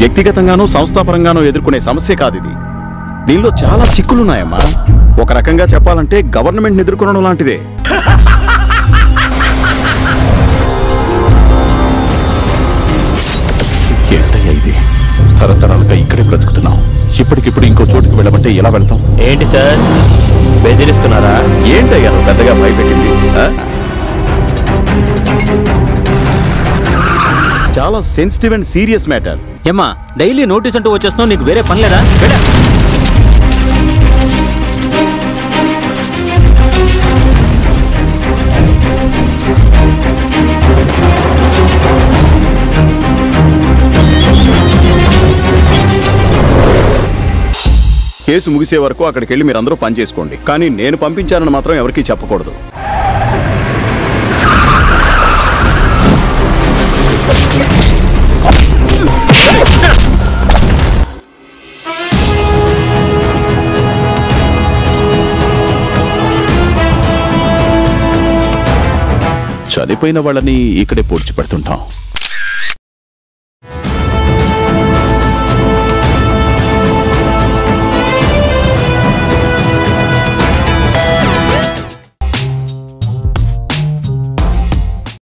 వ్యక్తిగతంగానూ సంస్థాపరంగానూ ఎదుర్కొనే సమస్య కాదు ఇది దీనిలో చాలా చిక్కులున్నాయమ్మా ఒక రకంగా చెప్పాలంటే గవర్నమెంట్ ఎదుర్కొనడం లాంటిదే ఏంటయ్యా ఇది తరతరాలుగా ఇక్కడే బ్రతుకుతున్నాం ఇప్పటికిప్పుడు ఇంకో చోటుకి వెళ్ళమంటే ఎలా వెళ్తాం ఏంటి సార్ బెదిరిస్తున్నారా ఏంటయ్యా నువ్వు పెద్దగా భయపెట్టింది ఆ? చాలా సెన్సిటివ్ అండ్ సీరియస్ మ్యాటర్ ఏమ్మా డైలీ నోటీస్ అంటూ వచ్చేస్తున్నావు నీకు వేరే పని లేదా వెళ్ళ. కేసు ముగిసే వరకు అక్కడికి వెళ్ళి మీరందరూ పని చేసుకోండి కానీ నేను పంపించానని మాత్రం ఎవరికీ చెప్పకూడదు చనిపోయిన వాళ్ళని ఇక్కడే పూడ్చి పెడుతుంటాం